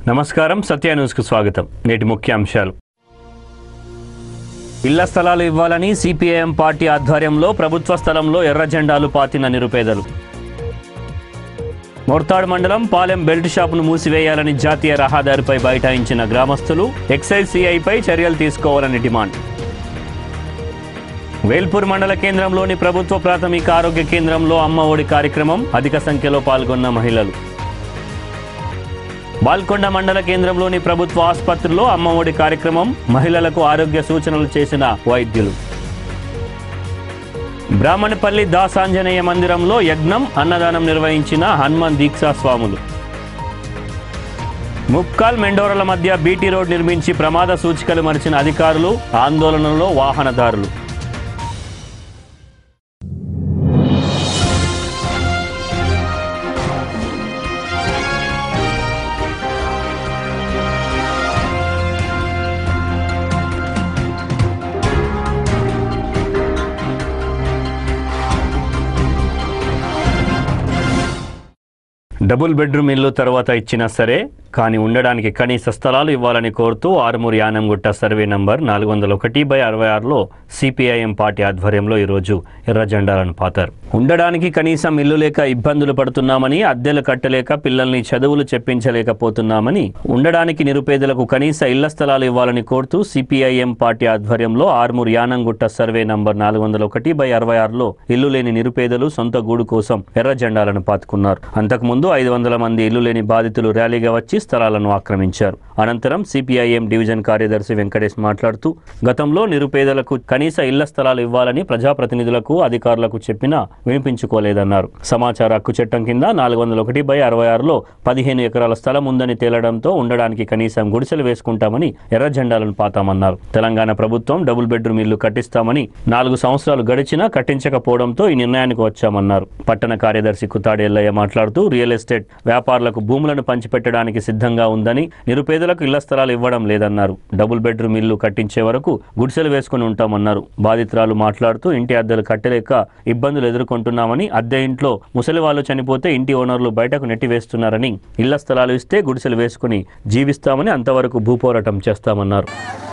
నమస్కారం సత్య న్యూస్కు స్వాగతం నేటి ముఖ్యాంశాలు ఇళ్ల స్థలాలు ఇవ్వాలని సిపిఐఎం పార్టీ ఆధ్వర్యంలో ప్రభుత్వ స్థలంలో ఎర్ర జెండాలు పాతిన నిరుపేదలు మొర్తాడ్ మండలం పాలెం బెల్ట్ షాపును మూసివేయాలని జాతీయ రహదారిపై బైఠాయించిన గ్రామస్తులు ఎక్సైజ్ సిఐపై చర్యలు తీసుకోవాలని డిమాండ్ వేల్పూర్ మండల కేంద్రంలోని ప్రభుత్వ ప్రాథమిక ఆరోగ్య కేంద్రంలో అమ్మ ఒడి కార్యక్రమం అధిక సంఖ్యలో పాల్గొన్న మహిళలు బాల్కొండ మండల కేంద్రంలోని ప్రభుత్వ ఆసుపత్రిలో అమ్మ ఒడి కార్యక్రమం మహిళలకు ఆరోగ్య సూచనలు చేసిన వైద్యులు బ్రాహ్మణపల్లి దాసాంజనేయ మందిరంలో యజ్ఞం అన్నదానం నిర్వహించిన హనుమాన్ దీక్షా స్వాములు ముక్కాల్ మెండోరల మధ్య బీటీ రోడ్ నిర్మించి ప్రమాద సూచికలు మరిచిన అధికారులు ఆందోళనలో వాహనదారులు డబుల్ బెడ్రూమ్ ఇల్లు తర్వాత ఇచ్చినా సరే కానీ ఉండడానికి కనీస స్థలాలు ఇవ్వాలని కోరుతూ ఆరుమూరు యానంగుట్ట సర్వే నంబర్ నాలుగు వందల ఒకటి బై అరవై ఆరులో సిపిఐఎం పార్టీ ఆధ్వర్యంలో ఈరోజు ఎర్ర జెండాలను పాతారు ఉండడానికి కనీసం ఇల్లు లేక ఇబ్బందులు పడుతున్నామని అద్దెలు కట్టలేక పిల్లల్ని చదువులు చెప్పించలేకపోతున్నామని ఉండడానికి నిరుపేదలకు కనీస ఇళ్ల స్థలాలు ఇవ్వాలని కోరుతూ సిపిఐఎం పార్టీ ఆధ్వర్యంలో ఆర్మూర్ యానంగుట్ట సర్వే నంబర్ నాలుగు వందల ఒకటి బై అరవై ఆరులో ఇల్లు లేని నిరుపేదలు సొంత గూడు కోసం ఎర్ర జెండాలను పాతుకున్నారు అంతకుముందు ఐదు వందల మంది ఇల్లు లేని బాధితులు ర్యాలీగా వచ్చి స్థలాలను ఆక్రమించారు అనంతరం సిపిఐఎం డివిజన్ కార్యదర్శి వెంకటేష్ మాట్లాడుతూ గతంలో నిరుపేదలకు కనీస ఇళ్ల స్థలాలు ఇవ్వాలని ప్రజాప్రతినిధులకు అధికారులకు చెప్పినా వినిపించుకోలేదన్నారు సమాచార హక్కు చట్టం కింద నాలుగు వందల ఒకటి బై అరవై ఆరులో పదిహేను ఎకరాల స్థలం ఉందని తేలడంతో ఉండడానికి కనీసం గుడిసెలు వేసుకుంటామని ఎర్ర జెండాలను పాతామన్నారు తెలంగాణ ప్రభుత్వం డబుల్ బెడ్రూమ్ ఇల్లు కట్టిస్తామని నాలుగు సంవత్సరాలు గడిచినా కట్టించకపోవడంతో ఈ నిర్ణయానికి వచ్చామన్నారు పట్టణ కార్యదర్శి కుతాడి ఎల్లయ్య మాట్లాడుతూ రియల్ ఎస్టేట్ వ్యాపారులకు భూములను పంచిపెట్టడానికి సిద్ధంగా ఉందని నిరుపేదలకు ఇళ్ల స్థలాలు ఇవ్వడం లేదన్నారు డబుల్ బెడ్రూమ్ ఇల్లు కట్టించే వరకు గుడిసెలు వేసుకుని ఉంటామన్నారు బాధితురాలు మాట్లాడుతూ ఇంటి అద్దెలు కట్టలేక ఇబ్బందులు ఎదుర్కొంటున్నామని అద్దె ఇంట్లో ముసలి వాళ్ళు చనిపోతే ఇంటి ఓనర్లు బయటకు నెట్టివేస్తున్నారని ఇళ్ల స్థలాలు ఇస్తే గుడిసెలు వేసుకుని జీవిస్తామని అంతవరకు భూపోరాటం చేస్తామన్నారు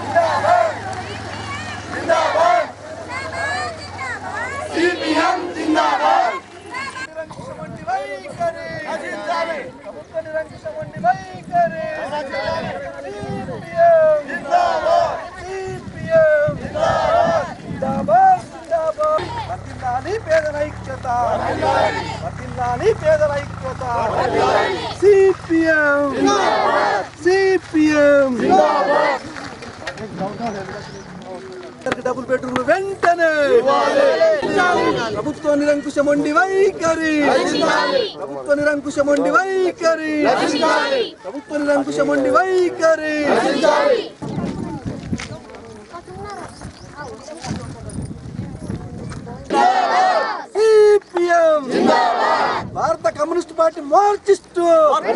పేదల ఐక్యత వర్ధిల్లాలి పేదల ఐక్యత సిపిఎం సిపిఎం డబుల్ బెడ్రూమ్ వెంటనే ప్రభుత్వ నిరంకుశమొండి వైఖరి ప్రభుత్వ నిరంకుశమొండి వైఖరి ప్రభుత్వ నిరంకుశమొండి వైఖరి సిపిఎం భారత కమ్యూనిస్ట్ పార్టీ మార్క్సిస్టు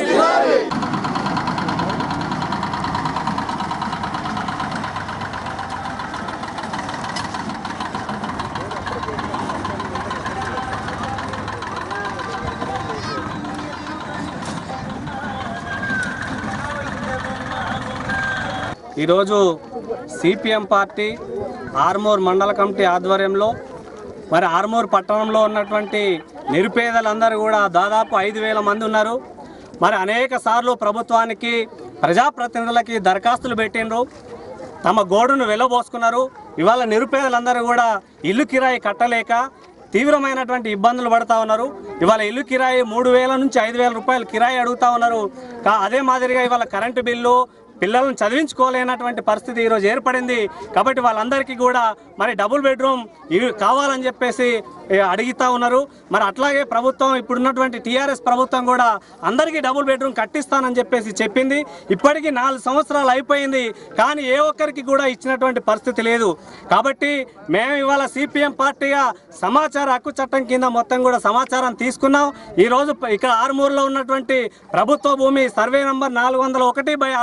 ఈరోజు సిపిఎం పార్టీ ఆర్మూర్ మండల కమిటీ ఆధ్వర్యంలో మరి ఆర్మూర్ పట్టణంలో ఉన్నటువంటి నిరుపేదలందరూ కూడా దాదాపు ఐదు వేల మంది ఉన్నారు మరి అనేక సార్లు ప్రభుత్వానికి ప్రజాప్రతినిధులకి దరఖాస్తులు పెట్టిండ్రు తమ గోడును వెలబోసుకున్నారు ఇవాళ నిరుపేదలందరూ కూడా ఇల్లు కిరాయి కట్టలేక తీవ్రమైనటువంటి ఇబ్బందులు పడతా ఉన్నారు ఇవాళ ఇల్లు కిరాయి మూడు వేల నుంచి ఐదు వేల రూపాయలు కిరాయి అడుగుతా ఉన్నారు కా- అదే మాదిరిగా ఇవాళ కరెంటు బిల్లు పిల్లలను చదివించుకోలేనటువంటి పరిస్థితి ఈరోజు ఏర్పడింది కాబట్టి వాళ్ళందరికీ కూడా మరి డబుల్ బెడ్రూమ్ ఇవి కావాలని చెప్పేసి ఏ, అడుగుతా ఉన్నారు మరి అట్లాగే ప్రభుత్వం ఇప్పుడున్నటువంటి టీఆర్ఎస్ ప్రభుత్వం కూడా అందరికీ డబుల్ బెడ్రూమ్ కట్టిస్తానని చెప్పేసి చెప్పింది ఇప్పటికీ నాలుగు సంవత్సరాలు అయిపోయింది కానీ ఏ ఒక్కరికి కూడా ఇచ్చినటువంటి పరిస్థితి లేదు కాబట్టి మేము ఇవాళ సిపిఎం పార్టీగా సమాచార హక్కు చట్టం కింద మొత్తం కూడా సమాచారం తీసుకున్నాం ఈ రోజు ప- ఇక్కడ ఆరుమూరులో ఉన్నటువంటి ప్రభుత్వ భూమి సర్వే నంబర్ నాలుగు వందల ఒకటి బై అరవై ఆరు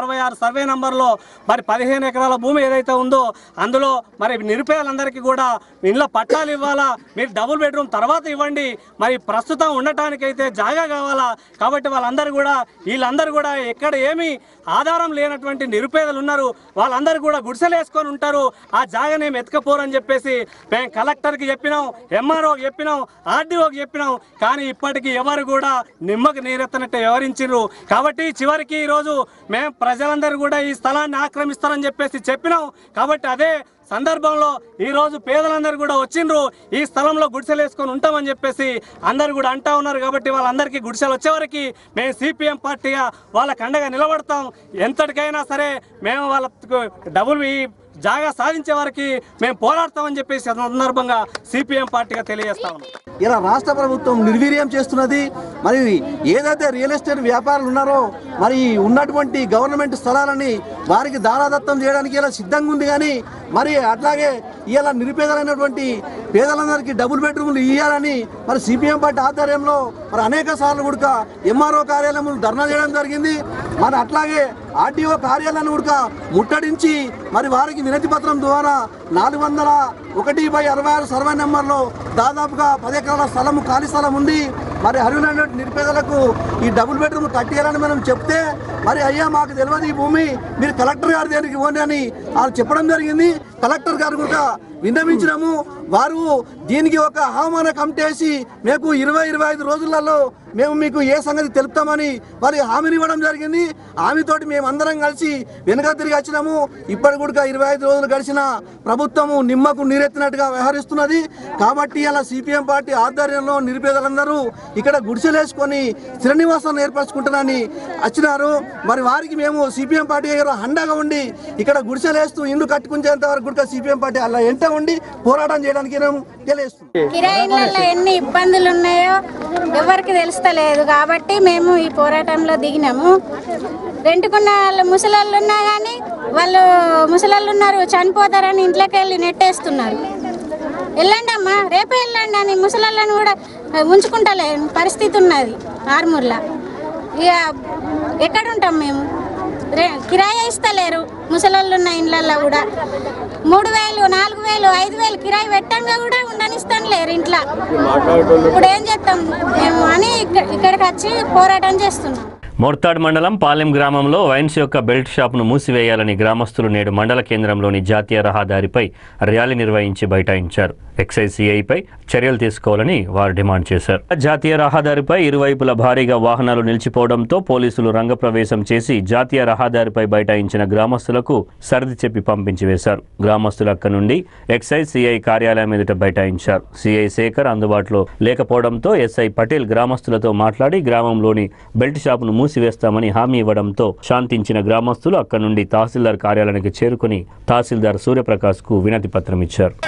సర్వే నంబర్లో మరి పదిహేను ఎకరాల భూమి ఏదైతే ఉందో అందులో మరి నిరుపేదలందరికీ కూడా ఇంట్లో పట్టాలు ఇవ్వాలా మీరు డబుల్ బెడ్రూమ్ తర్వాత ఇవ్వండి మరి ప్రస్తుతం ఉండటానికైతే జాగా కావాలా కాబట్టి వాళ్ళందరూ కూడా వీళ్ళందరూ కూడా ఎక్కడ ఏమీ ఆధారం లేనటువంటి నిరుపేదలు ఉన్నారు వాళ్ళందరూ కూడా గుడిసెలు వేసుకొని ఉంటారు ఆ జాగానేమి ఎత్తుకపోరని చెప్పేసి మేము కలెక్టర్కి చెప్పినాం ఎంఆర్ఓకి చెప్పినాం ఆర్డీఓకి చెప్పినాం కానీ ఇప్పటికీ ఎవరు కూడా నిమ్మకు నీరెత్తనట్టు వ్యవహరించారు కాబట్టి చివరికి ఈరోజు మేము ప్రజలందరూ కూడా ఈ స్థలాన్ని ఆక్రమిస్తారని చెప్పేసి చెప్పినాం కాబట్టి అదే సందర్భంలో ఈ రోజు పేదలందరూ కూడా వచ్చిండ్రు ఈ స్థలంలో గుడిసెలు వేసుకొని ఉంటామని చెప్పేసి అందరు కూడా అంటా ఉన్నారు కాబట్టి వాళ్ళందరికీ గుడిసెలు వచ్చేవరకు మేము సిపిఎం పార్టీగా వాళ్ళకి అండగా నిలబడతాం ఎంతటికైనా సరే మేము వాళ్ళకు డబుల్ ఈ జాగా సాధించే వరకు మేము పోరాడతామని చెప్పేసి సందర్భంగా సిపిఎం పార్టీగా తెలియజేస్తా ఉన్నాం ఇలా రాష్ట్ర ప్రభుత్వం నిర్వీర్యం చేస్తున్నది మరి ఏదైతే రియల్ ఎస్టేట్ వ్యాపారులు ఉన్నారో మరి ఉన్నటువంటి గవర్నమెంట్ స్థలాలని వారికి దారాదత్తం చేయడానికి ఇలా సిద్ధంగా ఉంది కానీ మరి అట్లాగే ఇలా నిరుపేదలైనటువంటి పేదలందరికీ డబుల్ బెడ్రూమ్లు ఇవ్వాలని మరి సిపిఎం పార్టీ ఆధ్వర్యంలో మరి అనేక సార్లు కూడా ఎంఆర్ఓ కార్యాలయం ధర్నా చేయడం జరిగింది మరి అట్లాగే ఆర్డీఓ కార్యాలయాన్ని కూడా ముట్టడించి మరి వారికి వినతి పత్రం ద్వారా నాలుగు వందల ఒకటి బై అరవై ఆరు సర్వే నెంబర్లో దాదాపుగా పది ఎకరాల స్థలం ఖాళీ స్థలం ఉంది మరి అర్హులైన నిరుపేదలకు ఈ డబుల్ బెడ్రూమ్ కట్టేయాలని మనం చెప్తే మరి అయ్యా మాకు తెలియదు ఈ భూమి మీరు కలెక్టర్ గారి దగ్గరికి పోండి అని వాళ్ళు చెప్పడం జరిగింది కలెక్టర్ గారు కూడా విన్నవించినాము వారు దీనికి ఒక హవామాన కమిటీ వేసి మీకు ఇరవై ఇరవై ఐదు రోజులలో మేము మీకు ఏ సంగతి తెలుపుతామని వారి హామీని ఇవ్వడం జరిగింది హామీతోటి మేము అందరం కలిసి వెనుక తిరిగి వచ్చినాము ఇప్పటి కూడా ఇరవై ఐదు రోజులు గడిచిన ప్రభుత్వము నిమ్మకు నీరెత్తినట్టుగా వ్యవహరిస్తున్నది కాబట్టి అలా సిపిఎం పార్టీ ఆధ్వర్యంలో నిరుపేదలందరూ ఇక్కడ గుడిసెలేసుకొని స్థిర నివాసాన్ని ఏర్పరచుకుంటున్నారని వచ్చినారు మరి వారికి మేము సిపిఎం పార్టీ గారు అండగా ఉండి ఇక్కడ గుడిసెలేస్తూ ఇల్లు కట్టుకునేంత వరకు కూడా సిపిఎం పార్టీ అలా ఎంట ఉండి పోరాటం చేయడానికి మేము తెలియజేస్తున్నాం కిరాయిలలో ఎన్ని ఇబ్బందులు ఉన్నాయో ఎవరికి తెలుస్తలేదు కాబట్టి మేము ఈ పోరాటంలో దిగినాము రెంటుకున్న వాళ్ళు ముసలాళ్ళు ఉన్నా కానీ వాళ్ళు ముసలాళ్ళు ఉన్నారు చనిపోతారని ఇంట్లోకి వెళ్ళి నెట్టేస్తున్నారు వెళ్ళండి అమ్మా రేపే వెళ్ళండి అని ముసలాళ్ళని కూడా ఉంచుకుంటలేని పరిస్థితి ఉన్నది ఆర్మూర్లో ఇక ఎక్కడ ఉంటాం మేము రే కిరాయి ఇస్తలేరు ముసలాళ్ళు ఉన్న ఇండ్లల్లో కూడా మూడు వేలు నాలుగు వేలు ఐదు వేలు కిరాయి పెట్టంగా కూడా ఉండనిస్తాను లేరు ఇంట్లో ఇప్పుడు ఏం చేస్తాం మేము అని ఇక్కడ- ఇక్కడికి వచ్చి పోరాటం చేస్తున్నాం మోర్తాడ్ మండలం పాలెం గ్రామంలో వైన్స్ యొక్క బెల్ట్ షాప్ను మూసివేయాలని గ్రామస్తులు నేడు మండల కేంద్రంలోని జాతీయ రహదారిపై ర్యాలీ నిర్వహించి బైఠాయించారు ఎక్సైజ్ సిఐపై చర్యలు తీసుకోవాలని వారు డిమాండ్ చేశారు జాతీయ రహదారిపై ఇరువైపుల భారీగా వాహనాలు నిలిచిపోవడంతో పోలీసులు రంగప్రవేశం చేసి జాతీయ రహదారిపై బైఠాయించిన గ్రామస్తులకు సర్ది చెప్పి పంపించి వేశారు గ్రామస్తులు అక్కడి నుండి ఎక్సైజ్ సిఐ కార్యాలయం ఎదుట బైఠాయించారు సిఐ శేఖర్ అందుబాటులో లేకపోవడంతో ఎస్ఐ పటేల్ గ్రామస్తులతో మాట్లాడి గ్రామంలోని బెల్ట్ షాపును మూసివేస్తామని హామీ ఇవ్వడంతో శాంతించిన గ్రామస్తులు అక్కడి నుండి తహసీల్దార్ కార్యాలయానికి చేరుకుని తహసీల్దార్ సూర్యప్రకాష్ కు వినతి పత్రం ఇచ్చారు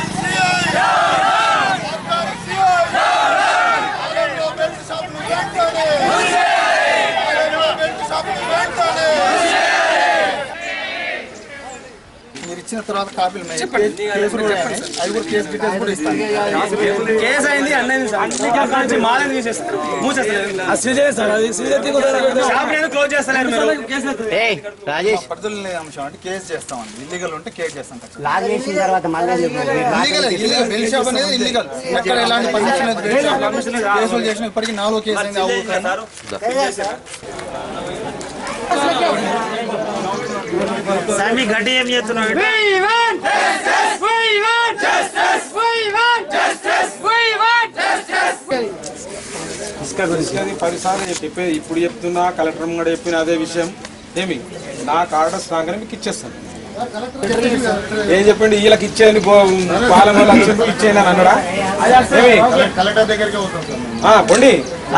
మీరు ఇచ్చిన తర్వాత కాపీలు ఉన్నాయి. కేసులు కూడా ఉన్నాయి. అవి కూడా కేసు డీటెయిల్స్ కూడా ఇస్తాను కేసు అయింది అన్నది నుంచి మాలని తీసేస్తారు మూసేస్తారు క్లోజ్ చేస్తలేరు మీరు పరిధులు లేని అంశం అంటే కేసు చేస్తామండి ఇల్లీగల్ ఉంటే కేసు చేస్తాం ఖచ్చితంగా. లాగ్ చేసిన తర్వాత మళ్ళీ ఇల్లీగల్ ఇల్లీగల్ బెల్ షాప్ అనేది ఇల్లీగల్ ఎక్కడ ఎలాంటి పర్మిషన్ లేదు బెల్ షాప్ కేసులు చేసిన ఇప్పటికీ నాలుగు కేసు అయింది ఆ ఊరికైనా. ఇసుక గురించి అది పదిసార్లు చెప్పేది ఇప్పుడు చెప్తున్నా కలెక్టర్ కూడా చెప్పిన అదే విషయం ఏమి నాకు ఆర్డర్స్ రాగానే మీకు ఇచ్చేస్తాను ఏం చెప్పండి వీళ్ళకి ఇచ్చేయండి పాలన వాళ్ళకి చెప్పి ఇచ్చేయండి అని అన్నాడా ఏమి కలెక్టర్ దగ్గరికి అవుతాం సార్ ఆ, పొండి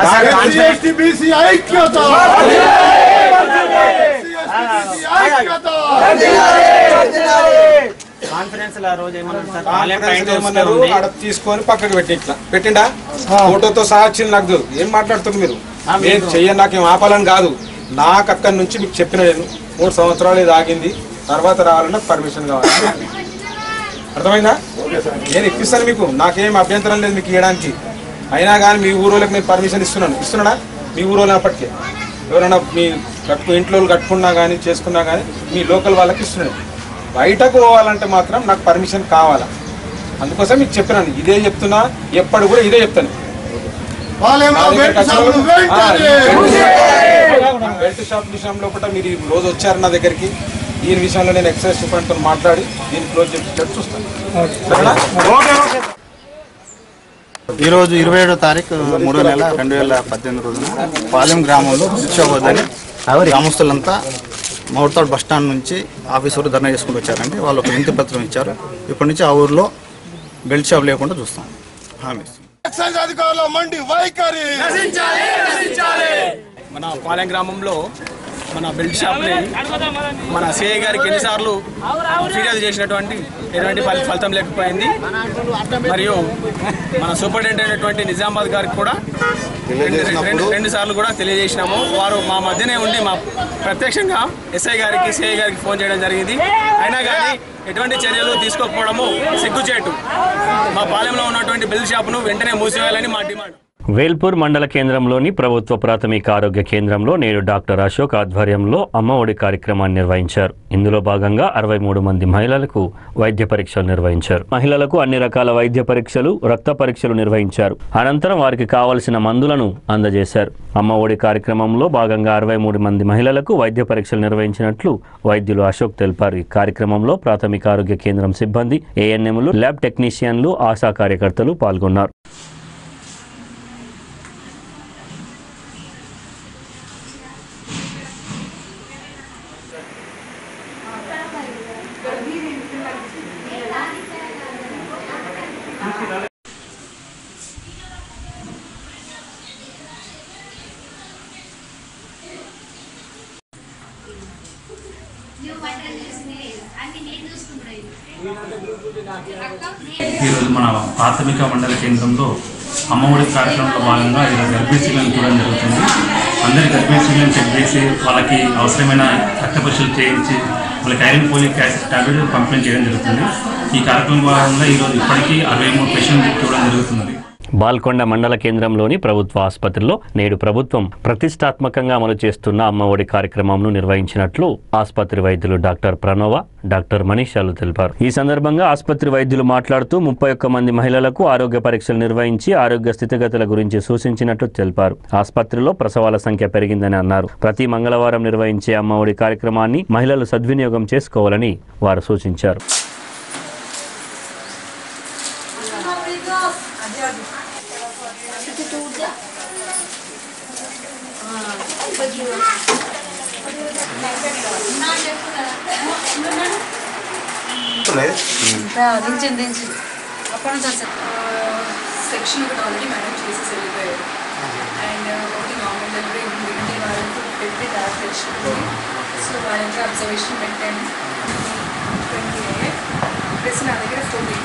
కాన్ఫరెన్స్ ఆ రోజు ఏమన్నారు సార్ కాన్ఫరెన్స్ ఏమన్నారు ఆడ తీసుకొని పక్కకు పెట్టి ఇట్లా పెట్టిండా ఫోటోతో సహా వచ్చింది నాకు తెలుసు. ఏం మాట్లాడుతుంది మీరు నేను చెయ్యను నాకేం ఆపాలని కాదు నాకు అక్కడి నుంచి మీకు చెప్పిన నేను మూడు సంవత్సరాలు ఇది ఆగింది తర్వాత రావాలన్నా పర్మిషన్ కావాలి అర్థమైందా నేను ఇప్పిస్తాను మీకు నాకేం అభ్యంతరం లేదు మీకు ఇవ్వడానికి అయినా కానీ మీ ఊరోళ్ళకి నేను పర్మిషన్ ఇస్తున్నాను ఇస్తున్నాడా మీ ఊరోళ్ళు అప్పటికే ఎవరైనా మీ కట్టు ఇంట్లో వాళ్ళు కట్టుకున్నా కానీ చేసుకున్నా కానీ మీ లోకల్ వాళ్ళకి ఇస్తున్నాడు బయటకు పోవాలంటే మాత్రం నాకు పర్మిషన్ కావాలా అందుకోసం మీకు చెప్పినాను ఇదే చెప్తున్నా ఎప్పుడు కూడా ఇదే చెప్తాను వాళ్ళేమో నా దగ్గరికి బెల్ట్ షాపులు వచ్చిన వాళ్ళు- వెంటనే ఆ, బెల్ట్ షాప్ విషయంలో కూడా మీరు ఈ రోజు వచ్చారు నా దగ్గరికి దీని విషయంలో నేను ఎక్సైజ్ డిపార్ట్మెంట్తో మాట్లాడి దీన్ని క్లోజ్ చేసి చూస్తాను సరేనా? ఈరోజు ఇరవై ఏడో తారీఖు మూడో నెల రెండు వేల పద్దెనిమిది రోజున పాలెం గ్రామంలో భిక్షాబోధని గ్రామస్తులంతా మౌర్తాడ్ బస్ స్టాండ్ నుంచి ఆఫీస్ వరకు ధర్నా చేసుకుంటూ వచ్చారండి వాళ్ళు ఒక వింతి పత్రం ఇచ్చారు ఇప్పటి నుంచి ఆ ఊర్లో బెల్ట్ షాప్ లేకుండా చూస్తాం హామీ ఎక్సైజ్ అధికారుల మండి వైఖరి మన పాలెం గ్రామంలో మన బెల్ట్ షాప్ని మన సిఐ గారికి ఎన్నిసార్లు ఫిర్యాదు చేసినటువంటి ఎటువంటి ఫలి ఫలితం లేకపోయింది మరియు మన సూపరింటెండెంట్ అయినటువంటి నిజామాబాద్ గారికి కూడా రెండు- రెండు రెండు సార్లు కూడా తెలియజేసినాము వారు మా మధ్యనే ఉండి మా ప్రత్యక్షంగా ఎస్ఐ గారికి సిఐ గారికి ఫోన్ చేయడం జరిగింది అయినా కానీ ఎటువంటి చర్యలు తీసుకోకపోవడము సిగ్గుచేటు మా పాలెంలో ఉన్నటువంటి బెల్ట్ షాప్ను వెంటనే మూసివేయాలని మా డిమాండ్ వేల్పూర్ మండల కేంద్రంలోని ప్రభుత్వ ప్రాథమిక ఆరోగ్య కేంద్రంలో నేడు డాక్టర్ అశోక్ ఆధ్వర్యంలో అమ్మ ఒడి కార్యక్రమాన్ని నిర్వహించారు ఇందులో భాగంగా అరవై మూడు మంది మహిళలకు వైద్య పరీక్షలు నిర్వహించారు మహిళలకు అన్ని రకాల వైద్య పరీక్షలు రక్త పరీక్షలు నిర్వహించారు అనంతరం వారికి కావలసిన మందులను అందజేశారు అమ్మ ఒడి కార్యక్రమంలో భాగంగా అరవై మూడు మంది మహిళలకు వైద్య పరీక్షలు నిర్వహించినట్లు వైద్యులు అశోక్ తెలిపారు ఈ కార్యక్రమంలో ప్రాథమిక ఆరోగ్య కేంద్రం సిబ్బంది ఏఎన్ఎంలు ల్యాబ్ టెక్నీషియన్లు ఆశా కార్యకర్తలు పాల్గొన్నారు ఈరోజు మన ప్రాథమిక మండల కేంద్రంలో అమ్మఒడి కార్యక్రమంలో భాగంగా ఈరోజు గర్భిణీలను చూడడం జరుగుతుంది అందరి గర్భిణీలను చెక్ చేసి వాళ్ళకి అవసరమైన రక్త పరీక్షలు చేయించి వాళ్ళకి ఐరన్ పోలిక్ యాసిడ్ టాబ్లెట్ పంపిణీ చేయడం జరుగుతుంది ఈ కార్యక్రమం భాగంగా ఈరోజు ఇప్పటికీ అరవై మూడు పేషెంట్లు చూడడం జరుగుతున్నది బాల్కొండ మండల కేంద్రంలోని ప్రభుత్వ ఆసుపత్రిలో నేడు ప్రభుత్వం ప్రతిష్టాత్మకంగా అమలు చేస్తున్న అమ్మ ఒడి కార్యక్రమంను నిర్వహించినట్లు ఆసుపత్రి వైద్యులు డాక్టర్ ప్రణవ డాక్టర్ మనీషాలు తెలిపారు ఈ సందర్భంగా ఆసుపత్రి వైద్యులు మాట్లాడుతూ ముప్పై ఒక్క మంది మహిళలకు ఆరోగ్య పరీక్షలు నిర్వహించి ఆరోగ్య స్థితిగతుల గురించి సూచించినట్లు తెలిపారు ఆసుపత్రిలో ప్రసవాల సంఖ్య పెరిగిందని అన్నారు ప్రతి మంగళవారం నిర్వహించే అమ్మ ఒడి కార్యక్రమాన్ని మహిళలు సద్వినియోగం చేసుకోవాలని వారు సూచించారు దించండి దించండి అప్పటి నుంచి వస్తాను సెక్షన్ ఒకటి ఆల్రెడీ మేడం చేసేసి వెళ్ళిపోయారు అండ్ ఒకటి నార్మల్ డెలివరీ ఉంది అంటే వాళ్ళకి పెట్టి డాక్ తెచ్చుకుంది సో వాళ్ళకి అబ్జర్వేషన్ పెట్టాను ట్వంటీ ఎయిట్ ప్లస్ నా దగ్గర ఫోర్టీ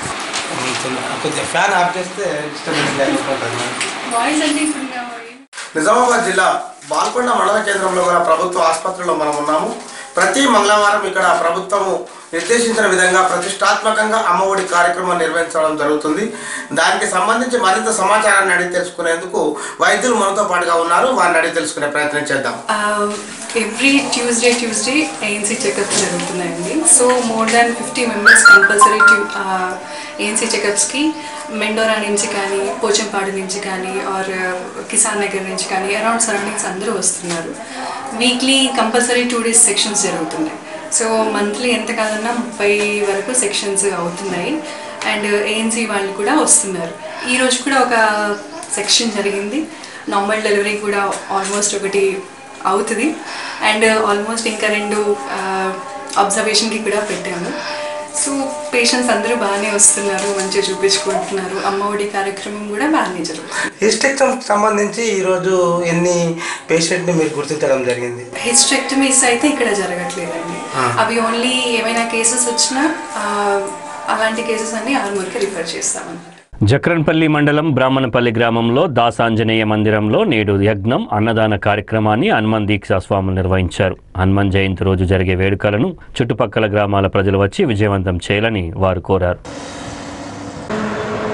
కొద్దిగా ఫ్యాన్ ఆఫ్ చేస్తే డిస్టర్బెన్స్ లేకపోతుంది వాయిస్ అంటే ఇప్పుడు ఇంకా నిజామాబాద్ జిల్లా బాల్కొండ మండల కేంద్రంలో గల ప్రభుత్వ ఆసుపత్రిలో మనం ఉన్నాము ప్రతి మంగళవారం ఇక్కడ ప్రభుత్వము నిర్దేశించిన విధంగా ప్రతిష్టాత్మకంగా అమ్మఒడి కార్యక్రమం నిర్వహించడం జరుగుతుంది దానికి సంబంధించి మరింత సమాచారాన్ని అడిగి తెలుసుకునేందుకు వైద్యులు మనతో పాటుగా ఉన్నారు వారిని అడిగి తెలుసుకునే ప్రయత్నం చేద్దాం every Tuesday Tuesday ANC checkup జరుగుతున్నాయండి so more than fifty members compulsory to ANC చెకప్స్కి మెండోరా నుంచి కానీ పోచంపాడు నుంచి కానీ ఆర్ కిసాన్ నగర్ నుంచి కానీ అరౌండ్ సరౌండింగ్స్ అందరూ వస్తున్నారు weekly compulsory two days sessions జరుగుతున్నాయి సో మంత్లీ ఎంత కాదన్నా ముప్పై వరకు సెక్షన్స్ అవుతున్నాయి అండ్ ఏఎన్సీ వాళ్ళు కూడా వస్తున్నారు ఈరోజు కూడా ఒక సెక్షన్ జరిగింది నార్మల్ డెలివరీ కూడా ఆల్మోస్ట్ ఒకటి అవుతుంది అండ్ ఆల్మోస్ట్ ఇంకా రెండు అబ్జర్వేషన్కి కూడా పెట్టాము సో పేషెంట్స్ అందరూ బాగానే వస్తున్నారు మంచిగా చూపించుకుంటున్నారు అమ్మఒడి కార్యక్రమం కూడా బాగానే జరుగుతుంది హిస్టెక్టమ్ సంబంధించి ఈరోజు ఎన్ని పేషెంట్ని మీరు గుర్తించడం జరిగింది హిస్ట్రెక్టమీస్ అయితే ఇక్కడ జరగట్లేదండి అవి ఓన్లీ ఏమైనా కేసెస్ వచ్చినా ఆ, అలాంటి కేసెస్ అన్ని ఆర్మూర్కి రిఫర్ చేస్తామన్నమాట జక్రన్పల్లి మండలం బ్రాహ్మణపల్లి గ్రామంలో దాసాంజనేయ మందిరంలో నేడు యజ్ఞం అన్నదాన కార్యక్రమాన్ని హనుమాన్ దీక్షా స్వాములు నిర్వహించారు హనుమాన్ జయంతి రోజు జరిగే వేడుకలను చుట్టుపక్కల గ్రామాల ప్రజలు వచ్చి విజయవంతం చేయాలని వారు కోరారు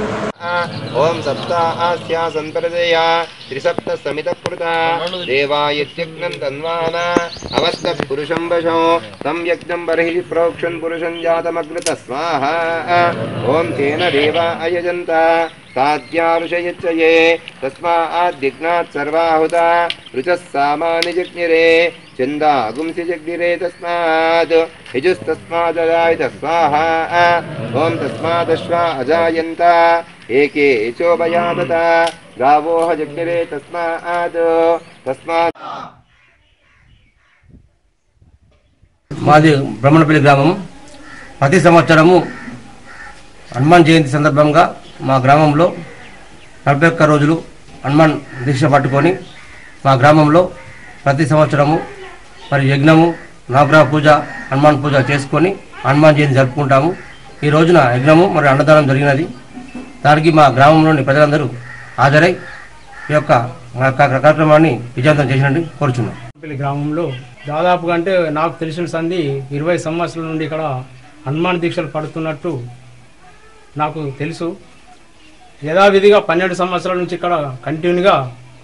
ఓం సప్తాస్యా సంప్రదయ త్రిసప్త సమితకృత దేవాయత్యగ్నం తన్వాన అవస్థ పురుషం వశం తం యజ్ఞం బర్హి ప్రోక్షన్ పురుషం జాతమగ్రత స్వాహ ఓం తేన దేవా అయజంత సాధ్యారుషయచ్చయే తస్మాద్దిగ్నాత్ సర్వాహుత రుచः సామాని జగ్నిరే చందాగుంసి జగ్నిరే తస్మాత్ యజుస్తస్మాదజాయత స్వాహ ఓం తస్మాదశ్వా అజాయంత ఏకే చోభయాదత గావోహ జగ్నిరే తస్మాత్ తస్మాత్ మాది బ్రహ్మణపల్లి గ్రామం ప్రతి సంవత్సరము హనుమాన్ జయంతి సందర్భంగా మా గ్రామంలో నలభై ఒక్క రోజులు హనుమాన్ దీక్ష పట్టుకొని మా గ్రామంలో ప్రతి సంవత్సరము మరి యజ్ఞము నవగ్రహ పూజ హనుమాన్ పూజ చేసుకొని హనుమాన్ జయంతి జరుపుకుంటాము ఈ రోజున యజ్ఞము మరి అన్నదానం జరిగినది దానికి మా గ్రామంలోని ప్రజలందరూ హాజరై ఈ యొక్క కార్యక్రమాన్ని విజయవంతం చేసినట్టు కోరుచున్నాం పల్లి గ్రామంలో దాదాపుగా అంటే నాకు తెలిసిన సంధి ఇరవై సంవత్సరాల నుండి ఇక్కడ హనుమాన్ దీక్షలు పడుతున్నట్టు నాకు తెలుసు యథావిధిగా పన్నెండు సంవత్సరాల నుంచి ఇక్కడ కంటిన్యూగా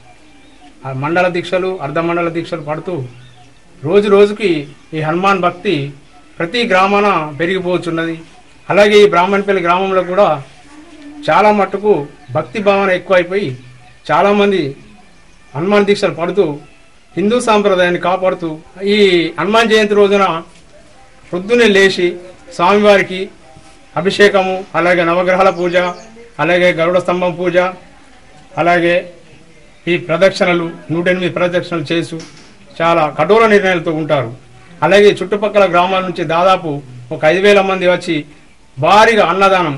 ఆ మండల దీక్షలు అర్ధ మండల దీక్షలు పడుతూ రోజు రోజుకి ఈ హనుమాన్ భక్తి ప్రతి గ్రామాన పెరిగిపోతున్నది అలాగే ఈ బ్రాహ్మణపల్లి గ్రామంలో కూడా చాలా మట్టుకు భక్తి భావన ఎక్కువైపోయి చాలామంది హనుమాన్ దీక్షలు పడుతూ హిందూ సాంప్రదాయాన్ని కాపాడుతూ ఈ హనుమాన్ జయంతి రోజున పొద్దున్నే లేచి స్వామివారికి అభిషేకము అలాగే నవగ్రహాల పూజ అలాగే గరుడ స్తంభం పూజ అలాగే ఈ ప్రదక్షిణలు నూట ఎనిమిది ప్రదక్షిణలు చేసు చాలా కఠోర నిర్ణయాలతో ఉంటారు అలాగే చుట్టుపక్కల గ్రామాల నుంచి దాదాపు ఒక ఐదు వేల మంది వచ్చి భారీగా అన్నదానం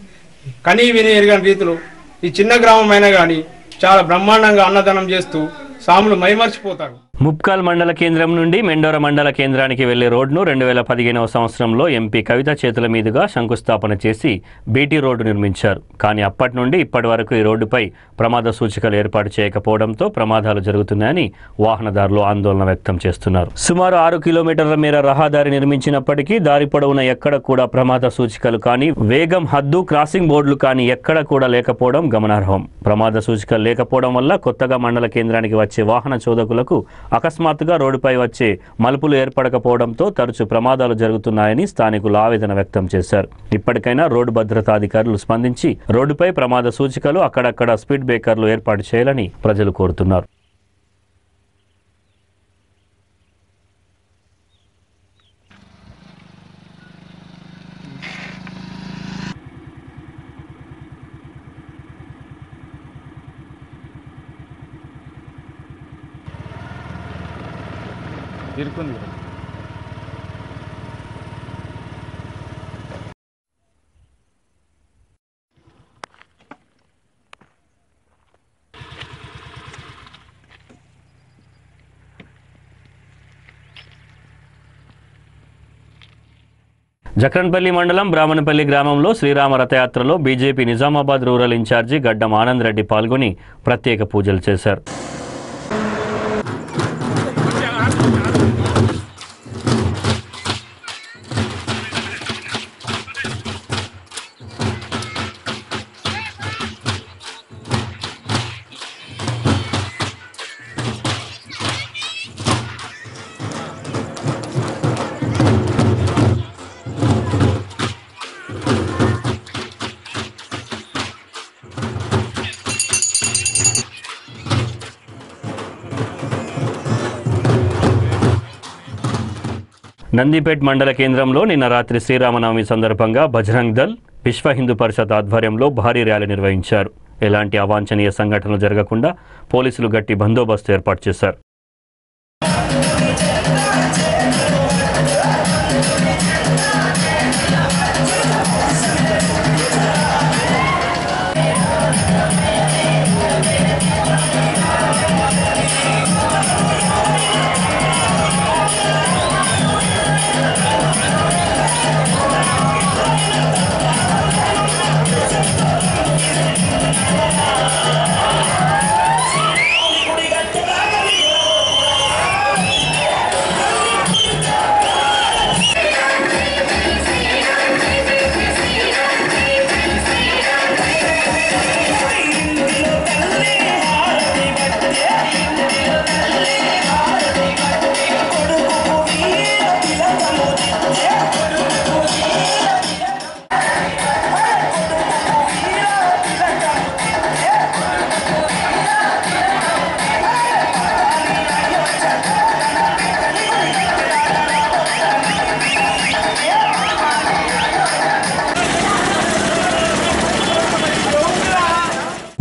కనీ విని ఎరగని రీతిలో ఈ చిన్న గ్రామం అయినా కానీ చాలా బ్రహ్మాండంగా అన్నదానం చేస్తూ సాములు మైమర్చిపోతారు ముప్కాల్ మండల కేంద్రం నుండి మెండోర మండల కేంద్రానికి వెళ్లే రోడ్డును రెండు వేల పదిహేనవ సంవత్సరంలో ఎంపీ కవిత చేతుల మీదుగా శంకుస్థాపన చేసి బీటీ రోడ్డు నిర్మించారు కానీ అప్పటి నుండి ఇప్పటి వరకు ఈ రోడ్డుపై ప్రమాద సూచికలు ఏర్పాటు చేయకపోవడంతో ప్రమాదాలు జరుగుతున్నాయని వాహనదారులు ఆందోళన వ్యక్తం చేస్తున్నారు సుమారు ఆరు కిలోమీటర్ల మేర రహదారి నిర్మించినప్పటికీ దారి పొడవున ఎక్కడ కూడా ప్రమాద సూచికలు కానీ వేగం హద్దు క్రాసింగ్ బోర్డులు కానీ ఎక్కడ కూడా లేకపోవడం గమనార్హం ప్రమాద సూచికలు లేకపోవడం వల్ల కొత్తగా మండల కేంద్రానికి వచ్చే వాహన చోదకులకు అకస్మాత్తుగా రోడ్డుపై వచ్చే మలుపులు ఏర్పడకపోవడంతో తరచు ప్రమాదాలు జరుగుతున్నాయని స్థానికులు ఆవేదన వ్యక్తం చేశారు ఇప్పటికైనా రోడ్డు భద్రతా అధికారులు స్పందించి రోడ్డుపై ప్రమాద సూచికలు అక్కడక్కడ స్పీడ్ బ్రేకర్లు ఏర్పాటు చేయాలని ప్రజలు కోరుతున్నారు ఇరుకుంది జక్రన్పల్లి మండలం బ్రాహ్మణపల్లి గ్రామంలో శ్రీరామ రథయాత్రలో BJP Nizamabad rural incharge Gaddam Anand Reddy పాల్గొని ప్రత్యేక పూజలు చేశారు నందిపేట్ మండల కేంద్రంలో నిన్న రాత్రి శ్రీరామనవమి సందర్భంగా బజరంగ్ దల్ విశ్వ హిందూ పరిషత్ ఆధ్వర్యంలో భారీ ర్యాలీ నిర్వహించారు ఎలాంటి అవాంఛనీయ సంఘటనలు జరగకుండా పోలీసులు గట్టి బందోబస్తు ఏర్పాటు చేశారు గుడి గట్టెలాగ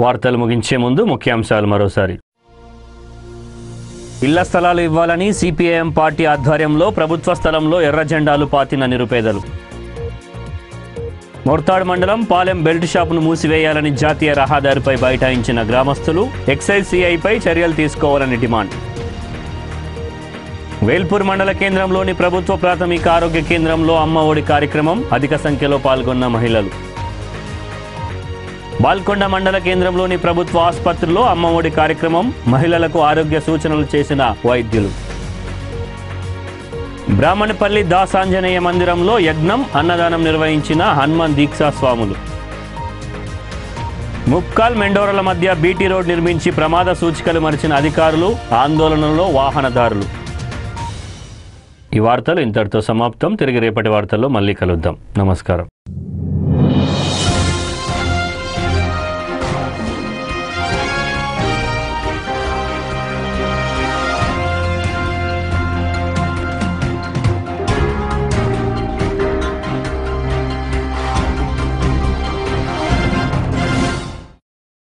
వార్తలు ముగించే ముందు ముఖ్యాంశాలు మరోసారి ఇళ్ల స్థలాలు ఇవ్వాలని సిపిఐఎం పార్టీ ఆధ్వర్యంలో ప్రభుత్వ స్థలంలో ఎర్ర జెండాలు పాతిన నిరుపేదలు మొర్తాడ్ మండలం పాలెం బెల్ట్ షాపును మూసివేయాలని జాతీయ రహదారిపై బైఠాయించిన గ్రామస్తులు ఎక్సైజ్ సిఐపై చర్యలు తీసుకోవాలని డిమాండ్ వేల్పూర్ మండల కేంద్రంలోని ప్రభుత్వ ప్రాథమిక ఆరోగ్య కేంద్రంలో అమ్మ ఒడి కార్యక్రమం అధిక సంఖ్యలో పాల్గొన్న మహిళలు బాల్కొండ మండల కేంద్రంలోని ప్రభుత్వ ఆసుపత్రిలో అమ్మ ఒడి కార్యక్రమం మహిళలకు ఆరోగ్య సూచనలు చేసిన వైద్యులు బ్రాహ్మణపల్లి దాసాంజనేయ మందిరంలో యజ్ఞం అన్నదానం నిర్వహించిన హనుమాన్ దీక్షా స్వాములు ముక్కాల్ మెండోరల మధ్య బీటీ రోడ్ నిర్మించి ప్రమాద సూచికలు మరిచిన అధికారులు ఆందోళనలో వాహనదారులు ఈ వార్తలు ఇంతటితో సమాప్తం తిరిగి రేపటి వార్తల్లో మళ్ళీ కలుద్దాం నమస్కారం